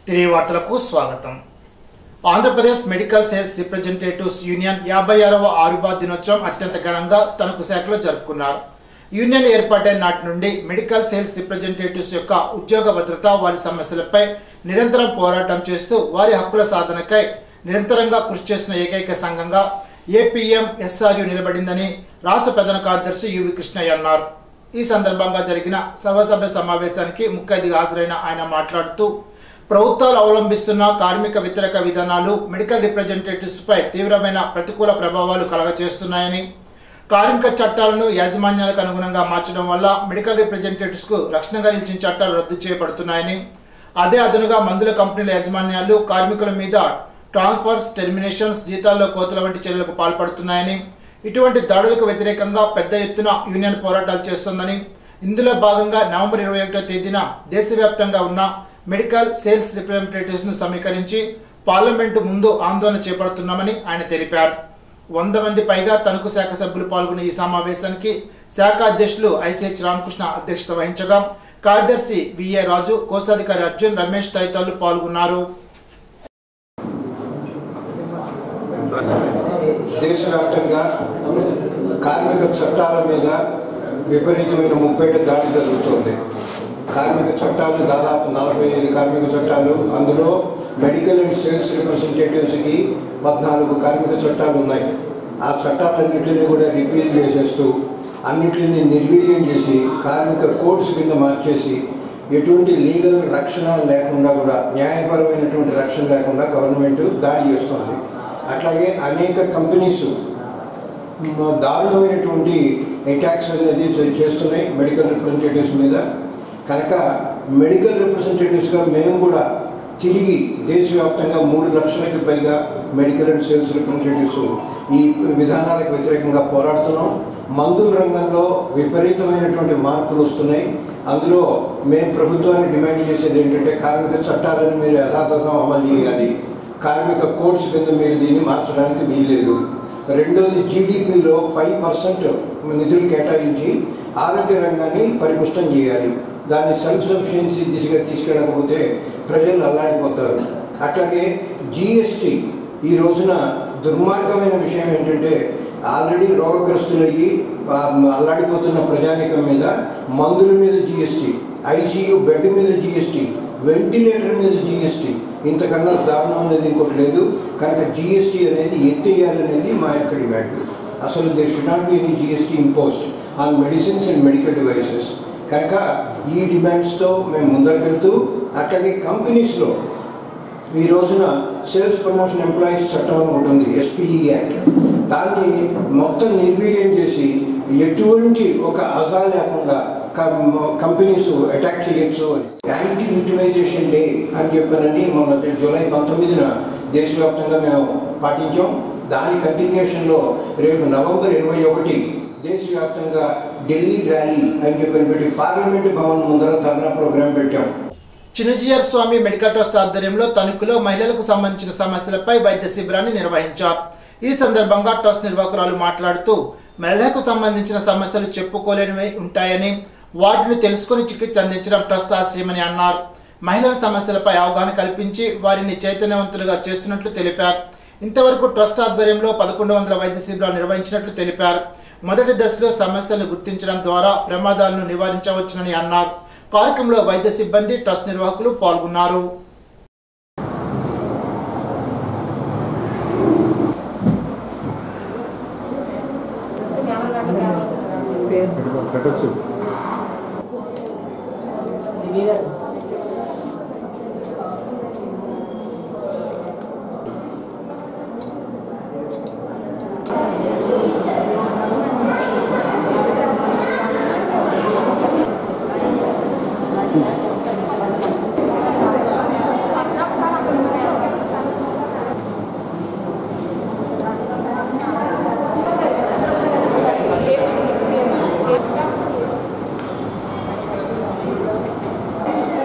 తిరిగి వార్తలకు స్వాగతం Andhra Pradesh medical sales representatives union యాభై ఆరవ ఆరుబా దినోత్సవం అత్యంత ఘనంగా తణుకు శాఖలో జరుపుకున్నారు యూనియన్ ఏర్పాటైన నాటి నుండి మెడికల్ సేల్స్ రిప్రజెంటేటివ్స్ యొక్క ఉద్యోగ భద్రత వారి సమస్యలపై నిరంతరం పోరాటం చేస్తూ వారి హక్కుల సాధనకై నిరంతరంగా కృషి చేసిన ఏకైక సంఘంగా ఏపీఎం ఎస్ఆర్యు నిలబడిందని రాష్ట్ర ప్రధాన కార్యదర్శి యువి కృష్ణయ్య అన్నారు ఈ సందర్భంగా జరిగిన సర్వసభ్య సమావేశానికి ముఖ్య అతిథిగా హాజరైన ఆయన మాట్లాడుతూ ప్రభుత్వాలు అవలంబిస్తున్న కార్మిక వ్యతిరేక విధానాలు మెడికల్ రిప్రజెంటేటివ్స్ పై తీవ్రమైన ప్రతికూల ప్రభావాలు కలగచేస్తున్నాయని కార్మిక చట్టాలను యాజమాన్యాలకు అనుగుణంగా మార్చడం వల్ల మెడికల్ రిప్రజెంటేటివ్స్ కు రక్షణగా నిలిచిన చట్టాలు రద్దు చేయబడుతున్నాయని అదే అదనుగా మందుల కంపెనీల యాజమాన్యాలు కార్మికుల మీద ట్రాన్స్ఫర్స్ టెర్మినేషన్స్ జీతాల్లో కోతల వంటి చర్యలకు పాల్పడుతున్నాయని ఇటువంటి దాడులకు వ్యతిరేకంగా పెద్ద ఎత్తున యూనియన్ పోరాటాలు చేస్తోందని ఇందులో భాగంగా నవంబర్ ఇరవై ఒకటో తేదీన దేశవ్యాప్తంగా ఉన్న మెడికల్ సేల్స్ రిప్రజెంటేటివ్స్ ను సమీకరించి పార్లమెంటు ముందు ఆందోళన చేపడుతున్నామని ఆయన తెలిపారు వంద మంది పైగా తణుకు శాఖ సభ్యులు పాల్గొన్న ఈ సమావేశానికి శాఖ అధ్యక్షులు ఐసిహెచ్ రామకృష్ణ అధ్యక్షత వహించగా కార్యదర్శి విఏ రాజు కోశాధికారి అర్జున్ రమేష్ తదితరులు పాల్గొన్నారు దేశవ్యాప్తంగా కార్మిక చట్టాల మీద విపరీతమైన ముప్పేట దాడి జరుగుతుంది కార్మిక చట్టాలు దాదాపు నలభై ఐదు కార్మిక చట్టాలు అందులో మెడికల్ అండ్ సేల్స్ రిప్రజెంటేటివ్స్కి పద్నాలుగు కార్మిక చట్టాలు ఉన్నాయి ఆ చట్టాలన్నింటినీ కూడా రిపీల్ చేసేస్తూ అన్నింటినీ నిర్వీర్యం చేసి కార్మిక కోడ్స్ కింద మార్చేసి ఎటువంటి లీగల్ రక్షణ లేకుండా కూడా న్యాయపరమైనటువంటి రక్షణ లేకుండా గవర్నమెంట్ దాడి చేస్తుంది అట్లాగే అనేక కంపెనీస్ మ, దారుణమైనటువంటి అటాక్స్ అనేది చే- చేస్తున్నాయి మెడికల్ రిప్రజెంటేటివ్స్ మీద కనుక మెడికల్ రిప్రజెంటేటివ్స్గా మేము కూడా తిరిగి దేశవ్యాప్తంగా మూడు లక్షలకి పైగా మెడికల్ అండ్ సేల్స్ రిప్రజెంటేటివ్స్ ఈ విధానాలకు వ్యతిరేకంగా పోరాడుతున్నాం మందుల రంగంలో విపరీతమైనటువంటి మార్పులు వస్తున్నాయి అందులో మేము ప్రభుత్వాన్ని డిమాండ్ చేసేది ఏంటంటే కార్మిక చట్టాలను మీరు యథాతథం అమలు చేయాలి కార్మిక కోడ్స్ కింద మీరు దీన్ని మార్చడానికి వీల్లేదు రెండోది జీడిపిలో ఫైవ్ పర్సెంట్ నిధులు కేటాయించి ఆరోగ్య రంగాన్ని పరిపుష్టం చేయాలి దాన్ని సెల్ఫ్ సఫిషియన్సీ దిశగా తీసుకెళ్ళకపోతే ప్రజలు అల్లాడిపోతారు అట్లాగే జిఎస్టి ఈ రోజున దుర్మార్గమైన విషయం ఏంటంటే ఆల్రెడీ రోగగ్రస్తులయ్యి ఆ, అల్లాడిపోతున్న ప్రజానికం మీద మందుల మీద జిఎస్టి ఐసీయూ బెడ్ మీద జిఎస్టి వెంటిలేటర్ మీద జిఎస్టి ఇంతకన్నా దారుణం అనేది ఇంకోటి లేదు కనుక జిఎస్టీ అనేది ఎత్తేయాలనేది మా యొక్క డిమాండ్ అసలు they should not be any GST imposed on medicines and medical devices కనుక ఈ డిమాండ్స్తో మేము ముందరికెళ్తూ అట్లాగే కంపెనీస్లో ఈ రోజున సేల్స్ ప్రమోషన్ ఎంప్లాయీస్ చట్టం అని ఒకటి ఉంది ఎస్పీఈ యాక్ట్ దాన్ని మొత్తం నిర్వీర్యం చేసి ఎటువంటి ఒక అజా లేకుండా కంపెనీస్ అటాక్ చేయొచ్చు అని యాంటీ యూటిలైజేషన్ డే అని చెప్పానని మొన్న జూలై పంతొమ్మిదిన దేశవ్యాప్తంగా మేము పాటించాం దాని కంటిన్యూషన్లో రేపు నవంబర్ ఇరవై ఒకటి దేశవ్యాప్తంగా ఢిల్లీ ర్యాలీ అని చెప్పని పెట్టి పార్లమెంట్ భవన్ ముందర ధర్నా ప్రోగ్రాం పెట్టాం చిన్నజీయర్ స్వామి మెడికల్ ట్రస్ట్ ఆధ్వర్యంలో తణుకులో మహిళలకు సంబంధించిన సమస్యలపై వైద్య శిబిరాన్ని నిర్వహించారు ఈ సందర్భంగా ట్రస్ట్ నిర్వాహకురాలు మాట్లాడుతూ మహిళలకు సంబంధించిన సమస్యలు చెప్పుకోలేనివి ఉంటాయని వాటిని తెలుసుకుని చికిత్స అందించడం ట్రస్ట్ ఆశయమని అన్నారు మహిళల సమస్యలపై అవగాహన కల్పించి వారిని చైతన్యవంతులుగా చేస్తున్నట్లు తెలిపారు ఇంతవరకు ట్రస్ట్ ఆధ్వర్యంలో పదకొండు వందల వైద్య శిబిరాలు నిర్వహించినట్లు తెలిపారు మొదటి దశలో సమస్యలను గుర్తించడం ద్వారా ప్రమాదాలను నివారించవచ్చునని అన్నారు కార్యక్రమంలో వైద్య సిబ్బంది ట్రస్ట్ నిర్వాహకులు పాల్గొన్నారు పెట్టచ్చు Gracias.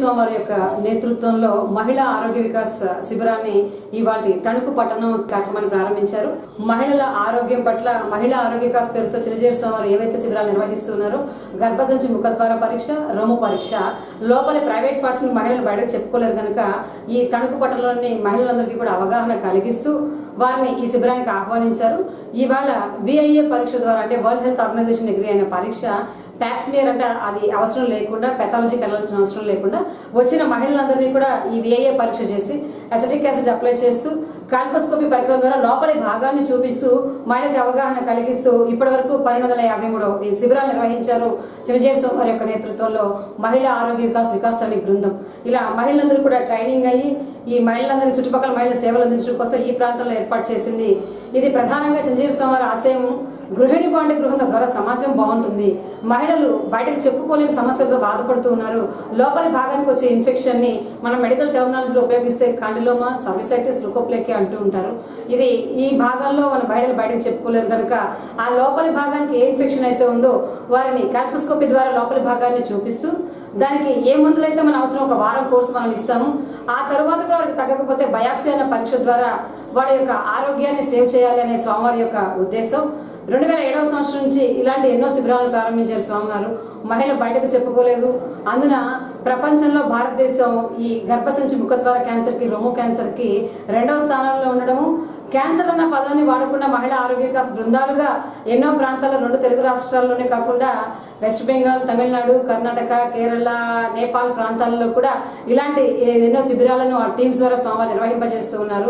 స్వామి యొక్క నేతృత్వంలో మహిళా ఆరోగ్య వికాస్ శిబిరాన్ని ఇవాటి తణుకు పట్టణం కార్యక్రమాన్ని ప్రారంభించారు మహిళల ఆరోగ్యం పట్ల మహిళా ఆరోగ్య వికాస్ పేరుతో చిరజీవి స్వామి ఏవైతే శిబిరాలు నిర్వహిస్తున్నారో గర్భసంచి ముఖద్వార పరీక్ష రొమ్ము పరీక్ష లోపలి ప్రైవేట్ పార్ట్స్ ని మహిళలు బయటకు చెప్పుకోలేరు కనుక ఈ తణుకు పట్టణంలోని మహిళలందరికీ కూడా అవగాహన కలిగిస్తూ వారిని ఈ శిబిరానికి ఆహ్వానించారు ఇవాళ విఐఏ పరీక్ష ద్వారా అంటే వరల్డ్ హెల్త్ ఆర్గనైజేషన్ డిగ్రీ అయిన పరీక్ష ప్యాక్స్మియర్ అంటే అది అవసరం లేకుండా పెథాలజీకి వెళ్ళాల్సిన అవసరం లేకుండా వచ్చిన మహిళలందరినీ కూడా ఈ విఐఏ పరీక్ష చేసి అసిటిక్ యాసిడ్ అప్లై చేస్తూ కాల్పోస్కోపీ పరికరం ద్వారా లోపలి భాగాన్ని చూపిస్తూ మహిళకి అవగాహన కలిగిస్తూ ఇప్పటి వరకు పన్నెండు వందల యాభై మూడు ఈ శిబిరాలు నిర్వహించారు చిరజీవి సోమవారి యొక్క నేతృత్వంలో మహిళా ఆరోగ్య వికాస్ వికాస్ సమితి బృందం ఇలా మహిళలందరూ కూడా ట్రైనింగ్ అయ్యి ఈ మహిళలందరి చుట్టుపక్కల మహిళల సేవలు అందించడం కోసం ఈ ప్రాంతంలో ఏర్పాటు చేసింది ఇది ప్రధానంగా చిరంజీవి సోమవారి ఆశయం గృహిణి బాండి గృహం ద్వారా సమాజం బాగుంటుంది మహిళలు బయటకు చెప్పుకోలేని సమస్యలతో బాధపడుతూ ఉన్నారు లోపలి భాగానికి వచ్చే ఇన్ఫెక్షన్ ని మనం మెడికల్ టెర్మినాలజీలో ఉపయోగిస్తే కాండిలోమా సర్విసైటిస్ లుకోప్లేకి అంటూ ఉంటారు ఇది ఈ భాగంలో మన మహిళలు బయటకు చెప్పుకోలేరు కనుక ఆ లోపలి భాగానికి ఏ ఇన్ఫెక్షన్ అయితే ఉందో వారిని కాల్పోస్కోపీ ద్వారా లోపలి భాగాన్ని చూపిస్తూ దానికి ఏ మందులైతే మన అవసరం ఒక వారం కోర్సు మనం ఇస్తాము ఆ తర్వాత కూడా వారికి తగ్గకపోతే బయాప్సీ అనే పరీక్ష ద్వారా వాడి యొక్క ఆరోగ్యాన్ని సేవ్ చేయాలి అనే స్వామివారి యొక్క ఉద్దేశం రెండు వేల ఏడవ సంవత్సరం నుంచి ఇలాంటి ఎన్నో శిబిరాలను ప్రారంభించారు స్వామివారు మహిళ బయటకు చెప్పుకోలేదు అందున ప్రపంచంలో భారతదేశం ఈ గర్భసంచి ముఖద్వార క్యాన్సర్ కి రొమ్ము క్యాన్సర్ కి రెండవ స్థానంలో ఉండడము క్యాన్సర్ అన్న పదాన్ని వాడకుండా మహిళా ఆరోగ్య వికాస్ బృందాలుగా ఎన్నో ప్రాంతాల్లో రెండు తెలుగు రాష్ట్రాల్లోనే కాకుండా వెస్ట్ బెంగాల్ తమిళనాడు కర్ణాటక కేరళ నేపాల్ ప్రాంతాల్లో కూడా ఇలాంటి ఎన్నో శిబిరాలను ఆ టీమ్స్ ద్వారా స్వామివారు నిర్వహింపజేస్తూ ఉన్నారు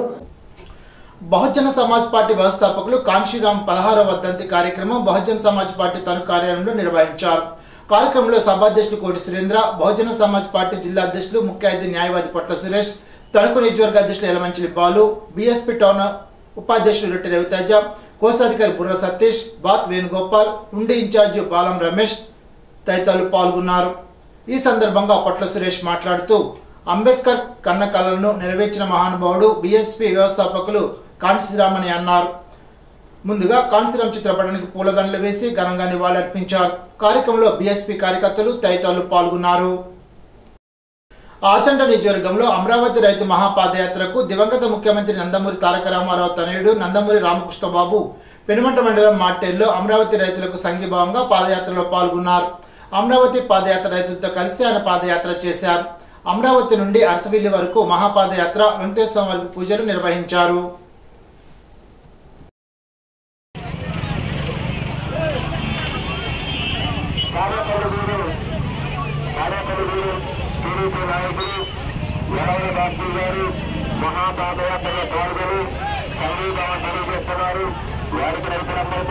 బహుజన సమాజ్ పార్టీ వ్యవస్థాపకులు కాన్షీరామ్ పదహారవ వర్ధంతి కార్యక్రమం బహుజన సమాజ్ పార్టీ తన కార్యాలయంలో నిర్వహించారు కార్యక్రమంలో సభాధ్యక్షులు కోటి సురేంద్ర బహుజన సమాజ్ పార్టీ జిల్లా అధ్యక్షులు ముఖ్య అతిథి న్యాయవాది పొట్ల సురేష్ తణుకు నియోజకవర్గ అధ్యక్షులు ఎలమంచిలి బాలు బీఎస్పీ టౌన్ ఉపాధ్యక్షులు రెడ్డి రవితేజ కోశాధికారి బుర్ర సతీష్ బాత్ వేణుగోపాల్ ఉండి ఇన్ఛార్జి బాలం రమేష్ తదితరులు పాల్గొన్నారు ఈ సందర్భంగా పొట్ల సురేష్ మాట్లాడుతూ అంబేద్కర్ కన్న కళలను నెరవేర్చిన మహానుభావుడు బీఎస్పీ వ్యవస్థాపకులు కాంశీరామని అన్నారు ముందుగా కాంశీరామ్ చిత్రపటానికి పూలదండలు వేసి ఘనంగా నివాళులర్పించారు కార్యక్రమంలో బీఎస్పీ కార్యకర్తలు తదితరులు పాల్గొన్నారు ఆచంట నియోజకవర్గంలో అమరావతి రైతు మహాపాదయాత్రకు దివంగత ముఖ్యమంత్రి నందమూరి తారక రామారావు తనయుడు నందమూరి రామకృష్ణబాబు పెనుమంట మండలం మార్టేల్లో అమరావతి రైతులకు సంఘీభావంగా పాదయాత్రలో పాల్గొన్నారు అమరావతి పాదయాత్ర రైతులతో కలిసి ఆయన పాదయాత్ర చేశారు అమరావతి నుండి అరసవిల్లి వరకు మహాపాదయాత్ర వెంకటేశ్వర వారి పూజలు నిర్వహించారు కార్యకర్తలు కార్యకర్తలు టీడీపీ నాయకులు ఎడవల బాబు గారు మహాపాదయాత్రలో పాల్గొని సంగీతం తెలియజేస్తున్నారు వారికి రైతులందరూ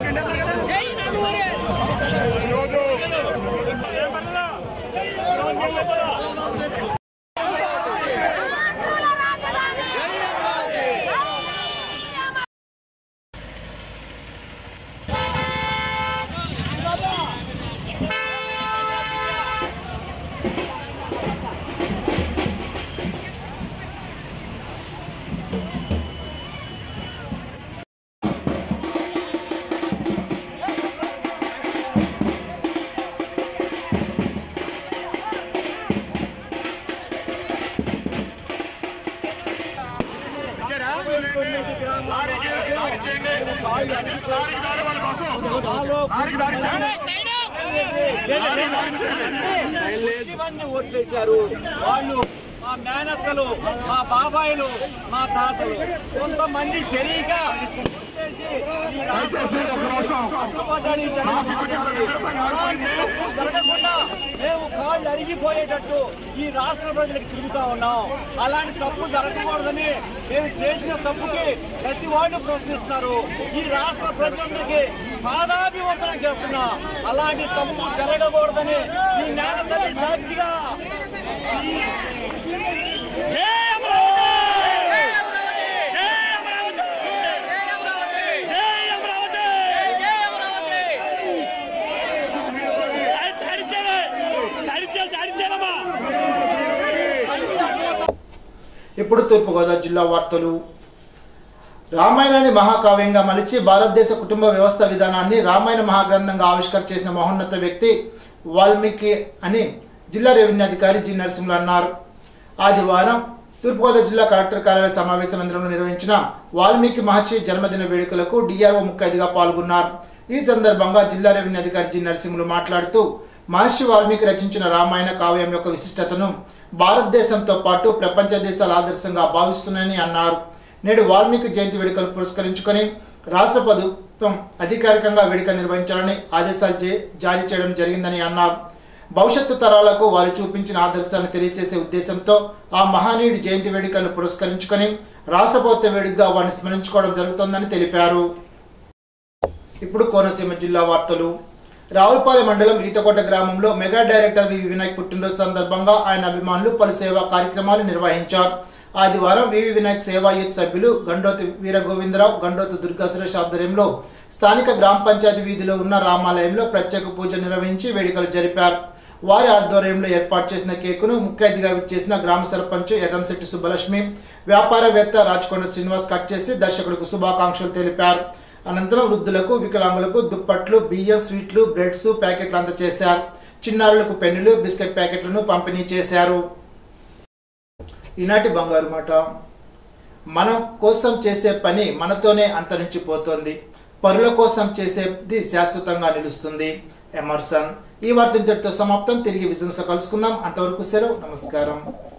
ఇవన్నీ ఓట్లేశారు వాళ్ళు మా మేనత్తలు మా బాబాయిలు మా తాతలు కొంతమంది తెలియక ఓట్లేసి ఈ రాష్ట్రం కట్టుబడ్డాన్ని అలాంటి తప్పు జరగకుండా మేము కాళ్ళు అరిగిపోయేటట్టు ఈ రాష్ట్ర ప్రజలకు తిరుగుతా ఉన్నాం అలాంటి తప్పు జరగకూడదని మేము చేసిన తప్పుకి ప్రతి వాళ్ళు ప్రశ్నిస్తున్నారు ఈ రాష్ట్ర ప్రజలందరికీ పాదాభివందనం చేస్తున్నా అలాంటి తప్పు జరగకూడదని ఈ నేల తల్లి సాక్షిగా ఈ- జై అమరావతి! జై అమరావతి! జై అమరావతి! సైడ్- సైడ్ ఇచ్చేయాలి. సైడ్ ఇచ్చేయాలి, సైడ్ ఇచ్చేయాలమ్మా. ఇప్పుడు తూర్పుగోదావరి జిల్లా వార్తలు రామాయణాన్ని మహాకావ్యంగా మలిచి భారతదేశ కుటుంబ వ్యవస్థ విధానాన్ని రామాయణ మహాగ్రంథంగా ఆవిష్కరణ చేసిన మహోన్నత వ్యక్తి వాల్మీకి అని జిల్లా రెవెన్యూ అధికారి జి నరసింహులు అన్నారు ఆదివారం తూర్పుగోదావరి జిల్లా కలెక్టర్ కార్యాలయ సమావేశ మందిరంలో నిర్వహించిన వాల్మీకి మహర్షి జన్మదిన వేడుకలకు డిఆర్ఓ ముఖ్య పాల్గొన్నారు ఈ సందర్భంగా జిల్లా రెవెన్యూ అధికారి జి నరసింహులు మాట్లాడుతూ మహర్షి వాల్మీకి రచించిన రామాయణ కావ్యం యొక్క విశిష్టతను భారతదేశంతో పాటు ప్రపంచ దేశాల ఆదర్శంగా భావిస్తున్నాయని అన్నారు నేడు వాల్మీకి జయంతి వేడుకలు పురస్కరించుకొని రాష్ట్ర ప్రభుత్వం అధికారికంగా వేడుక నిర్వహించాలని ఆదేశాలు జే- జారీ చేయడం జరిగిందని అన్నారు భవిష్యత్తు తరాలకు వారు చూపించిన ఆదర్శాన్ని తెలియజేసే ఉద్దేశంతో ఆ మహానీయుడి జయంతి వేడుకలను పురస్కరించుకొని రాష్ట్ర ప్రభుత్వ వేడుకగా వారిని స్మరించుకోవడం జరుగుతోందని తెలిపారు ఇప్పుడు కోనసీమ జిల్లా వార్తలు రావులపాలెం మండలం ఈతకోట గ్రామంలో మెగా డైరెక్టర్ వివి వినాయక్ పుట్టినరోజు సందర్భంగా ఆయన అభిమానులు పలు సేవా కార్యక్రమాలు నిర్వహించారు ఆదివారం వివి వినాయక్ సేవా యూత్ సభ్యులు గండోతి వీర గోవిందరావు గండోతి దుర్గా సురేష్ ఆధ్వర్యంలో స్థానిక గ్రామ పంచాయతీ వీధిలో ఉన్న రామాలయంలో ప్రత్యేక పూజ నిర్వహించి వేడుకలు జరిపారు వారి ఆధ్వర్యంలో ఏర్పాటు చేసిన కేకును ముఖ్య అతిథిగా విచ్చేసిన గ్రామ సర్పంచ్ ఎర్రంశెట్టి సుబ్బలక్ష్మి వ్యాపారవేత్త రాచకొండ శ్రీనివాస్ కట్ చేసి దర్శకుడికి శుభాకాంక్షలు తెలిపారు అనంతరం వృద్ధులకు వికలాంగులకు దుప్పట్లు బియ్యం స్వీట్లు బ్రెడ్స్ ప్యాకెట్లు అందజేశారు చిన్నారులకు పెన్నులు బిస్కెట్ ప్యాకెట్లను పంపిణీ చేశారు ఈనాటి బంగారు మాట మనం కోసం చేసే పని మనతోనే అంతరించిపోతుంది పరుల కోసం చేసేది శాశ్వతంగా నిలుస్తుంది ఎమర్సన్ ఈ వార్త ఇంతటితో సమాప్తం తిరిగి విజన్స్ కలుసుకుందాం అంతవరకు సెలవు నమస్కారం